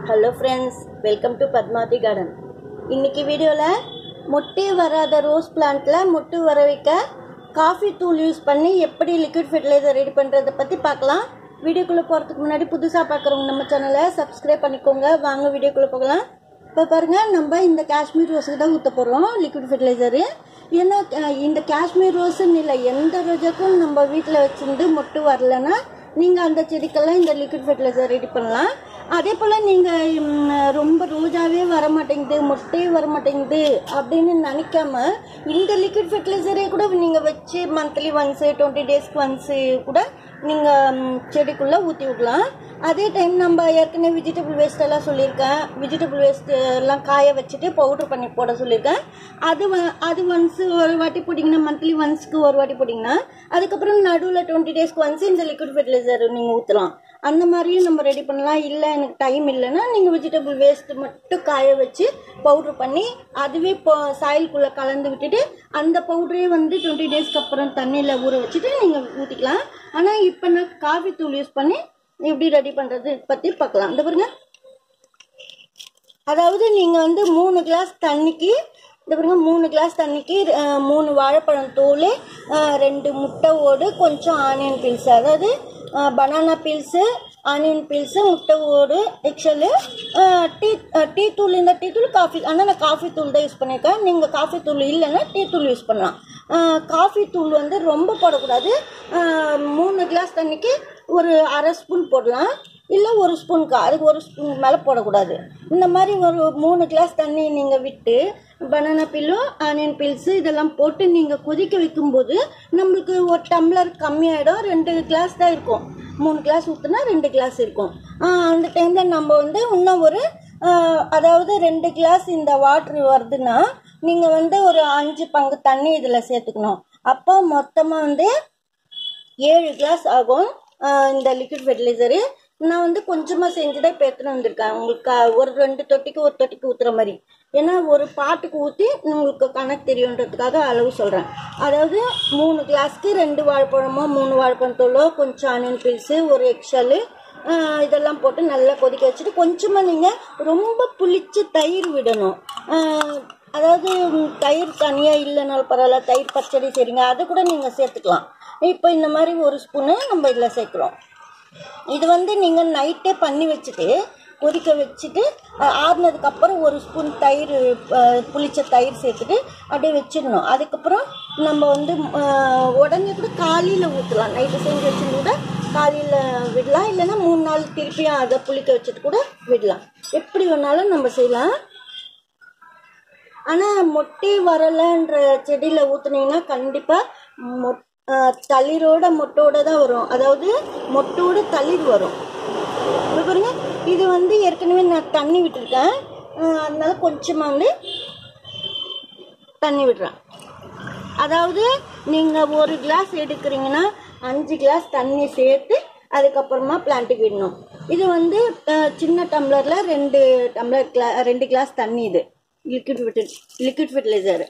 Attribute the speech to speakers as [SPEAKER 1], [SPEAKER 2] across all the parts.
[SPEAKER 1] hello friends welcome to Padmavathi garden இன்னைக்கு வீடியோவில் மொட்டே வராத ரோஸ் பிளான்ட்டில் மொட்டு வர வைக்க காஃபி தூள் யூஸ் பண்ணி எப்படி லிக்விட் ஃபெர்டிலைசர் ரெடி பண்ணுறதை பற்றி பார்க்கலாம் வீடியோக்குள்ளே போகிறதுக்கு முன்னாடி புதுசாக பார்க்குறவங்க நம்ம சேனலை சப்ஸ்கிரைப் பண்ணிக்கோங்க வாங்க வீடியோக்குள்ளே போகலாம் இப்போ பாருங்கள் நம்ம இந்த காஷ்மீர் ரோஸுக்கு தான் ஊற்ற போகிறோம் லிக்விட் ஃபெர்டிலைசரு ஏன்னா அஹ், இந்த காஷ்மீர் ரோஸுன்னு இல்லை எந்த ரோஜாக்கும் நம்ம வீட்டில் வச்சிருந்து மொட்டு வரலன்னா நீங்கள் அந்த செடிக்கெல்லாம் இந்த லிக்விட் ஃபெர்டிலைசர் ரெடி பண்ணலாம் அதே போல் நீங்கள் ரொம்ப ரோஜாவே வர மாட்டேங்குது மொட்டையே வர மாட்டேங்குது அப்படின்னு நினைக்காம இந்த லிக்விட் ஃபெர்டிலைசரே கூட நீங்கள் வச்சு மந்த்லி ஒன்ஸு டுவெண்ட்டி டேஸ்க்கு ஒன்ஸு கூட நீங்கள் செடிக்குள்ளே ஊற்றி விடலாம் அதே டைம் நம்ம ஏற்கனவே வெஜிடபிள் வேஸ்ட் எல்லாம் சொல்லியிருக்கேன் வெஜிடபிள் வேஸ்ட் எல்லாம் காய வச்சுட்டு பவுடர் பண்ணி போட சொல்லியிருக்கேன் அது வ- அது ஒன்ஸ் ஒரு வாட்டி போட்டிங்கன்னா மந்த்லி ஒன்ஸ்க்கு ஒரு வாட்டி போட்டிங்கன்னா அதுக்கப்புறம் நடுவில் டுவெண்ட்டி டேஸ்க்கு ஒன்ஸ் இந்த லிக்விட் ஃபெர்டிலைசர் நீங்கள் ஊற்றலாம் அந்த மாதிரியும் நம்ம ரெடி பண்ணலாம் இல்லை எனக்கு டைம் இல்லைன்னா நீங்கள் வெஜிடபிள் வேஸ்ட் மட்டும் காய வச்சு பவுடர் பண்ணி அதுவே இப்போ சாயில்குள்ளே கலந்து விட்டுட்டு அந்த பவுடரே வந்து டுவெண்ட்டி டேஸ்க்கு அப்புறம் தண்ணியில் ஊற வச்சுட்டு நீங்கள் ஊற்றிக்கலாம் ஆனால் இப்போ நான் காஃபி தூள் யூஸ் பண்ணி எப்படி ரெடி பண்ணுறது பற்றி பார்க்கலாம் இந்த பாருங்க அதாவது நீங்கள் வந்து மூணு கிளாஸ் தண்ணிக்கு இந்த பாருங்க மூணு கிளாஸ் தண்ணிக்கு அஹ், மூணு வாழைப்பழம் தோல் அஹ், ரெண்டு முட்டை ஓடு கொஞ்சம் ஆனியன் பீல்ஸ் அதாவது பனானா பீல்ஸு ஆனியன் பீல்ஸு முட்டை ஓடு எக்ஷலு டீ அஹ், டீ தூள் இந்த டீ தூள் காஃபி ஆனால் நான் காஃபி தூள் தான் யூஸ் பண்ணியிருக்கேன் நீங்கள் காஃபி தூள் இல்லைன்னா டீ தூள் யூஸ் பண்ணலாம் அஹ், காஃபி தூள் வந்து ரொம்ப போடக்கூடாது அஹ், மூணு கிளாஸ் தண்ணிக்கு ஒரு அரை ஸ்பூன் போடலாம் இல்லை ஒரு ஸ்பூனுக்கு அதுக்கு ஒரு ஸ்பூன் மேலே போடக்கூடாது இந்த மாதிரி ஒரு மூணு கிளாஸ் தண்ணி நீங்கள் விட்டு பனானா பில்லும் ஆனியன் பீல்ஸு இதெல்லாம் போட்டு நீங்கள் கொதிக்க வைக்கும்போது நம்மளுக்கு ஒரு டம்ளர் கம்மியாயிடும் ரெண்டு கிளாஸ் தான் இருக்கும் மூணு கிளாஸ் ஊற்றுனா ரெண்டு கிளாஸ் இருக்கும் ஆஹ் அந்த டைமில் நம்ம வந்து இன்னும் ஒரு ஆஹ் அதாவது ரெண்டு கிளாஸ் இந்த வாட்ரு வருதுன்னா நீங்கள் வந்து ஒரு அஞ்சு பங்கு தண்ணி இதில் சேர்த்துக்கணும் அப்போ மொத்தமாக வந்து ஏழு கிளாஸ் ஆகும் ஆஹ் இந்த லிக்விட் ஃபெர்டிலைசரு நான் வந்து கொஞ்சமாக செஞ்சு தான் இப்போ எடுத்துன்னு வந்திருக்கேன் உங்களுக்கு க- ஒரு ரெண்டு தொட்டிக்கு ஒரு தொட்டிக்கு ஊற்றுற மாதிரி ஏன்னா ஒரு பாட்டுக்கு ஊற்றி உங்களுக்கு கணக்கு தெரியுன்றதுக்காக அளவு சொல்கிறேன் அதாவது மூணு கிளாஸ்க்கு ரெண்டு வாழைப்பழமோ மூணு வாழைப்பழம் தோலோ கொஞ்சம் ஆனியன் பீஸு ஒரு எக்ஷலு இதெல்லாம் போட்டு நல்லா கொதிக்க வச்சுட்டு கொஞ்சமாக நீங்கள் ரொம்ப புளிச்சு தயிர் விடணும் ஆஹ் அதாவது ம், தயிர் தனியாக இல்லைனாலும் பரவாயில்ல தயிர் பச்சடி சரிங்க அதை கூட நீங்கள் சேர்த்துக்கலாம் இப்போ இந்த மாதிரி ஒரு ஸ்பூனு நம்ம இதில் சேர்க்குறோம் இது வந்து நீங்கள் நைட்டே பண்ணி வச்சுட்டு கொதிக்க வச்சுட்டு அஹ், ஆறுனதுக்கப்புறம் ஒரு ஸ்பூன் தயிர் அஹ், புளிச்ச தயிர் சேர்த்துட்டு அப்படியே வச்சிடணும் அதுக்கப்புறம் நம்ம வந்து அஹ், உடனே கூட காலையில் ஊற்றலாம் நைட்டு செஞ்சு வச்சுட்டு கூட காலையில் விடலாம் இல்லைன்னா மூணு நாள் திருப்பியும் அதை புளிக்க வச்சுட்டு கூட விடலாம் எப்படி வேணாலும் நம்ம செய்யலாம் ஆனால் மொட்டை வரலைன்ற செடியில் ஊற்றுனீங்கன்னா கண்டிப்பாக மொட் ஆஹ் தளிரோட மொட்டோட தான் வரும் அதாவது மொட்டோட தளிர் வரும் இப்ப பாருங்க இது வந்து ஏற்கனவே நான் தண்ணி விட்டுருக்கேன் ஆஹ் அதனால கொஞ்சமாக வந்து தண்ணி விடுறேன் அதாவது நீங்கள் ஒரு கிளாஸ் எடுக்கிறீங்கன்னா அஞ்சு கிளாஸ் தண்ணி சேர்த்து அதுக்கப்புறமா பிளான்ட்டுக்கு விடணும் இது வந்து அஹ், சின்ன டம்ளரில் ரெண்டு டம்ளர் கிளா ரெண்டு கிளாஸ் தண்ணி இது லிக்விட் ஃபெர்டி லிக்விட் ஃபெர்டிலைசர்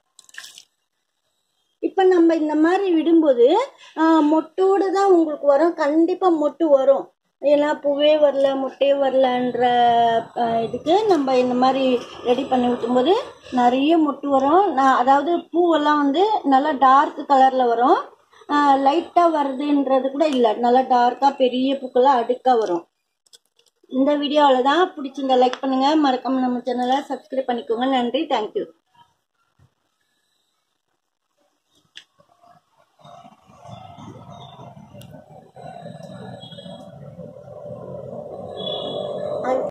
[SPEAKER 1] இப்போ நம்ம இந்த மாதிரி விடும்போது ஆஹ், மொட்டோட தான் உங்களுக்கு வரும் கண்டிப்பாக மொட்டு வரும் ஏன்னா பூவே வரல மொட்டையே வரலன்ற ஆஹ், இதுக்கு நம்ம இந்த மாதிரி ரெடி பண்ணி விட்டும்போது நிறைய மொட்டு வரும் நான் அதாவது பூவெல்லாம் வந்து நல்லா டார்க் கலரில் வரும் லைட்டாக வருதுன்றது கூட இல்லை நல்லா டார்க்காக பெரிய பூக்கெல்லாம் அடுக்காக வரும் இந்த வீடியோ அவ்வளோதான் பிடிச்சிருந்தா லைக் பண்ணுங்கள் மறக்காமல் நம்ம சேனலை சப்ஸ்கிரைப் பண்ணிக்கோங்க நன்றி தேங்க்யூ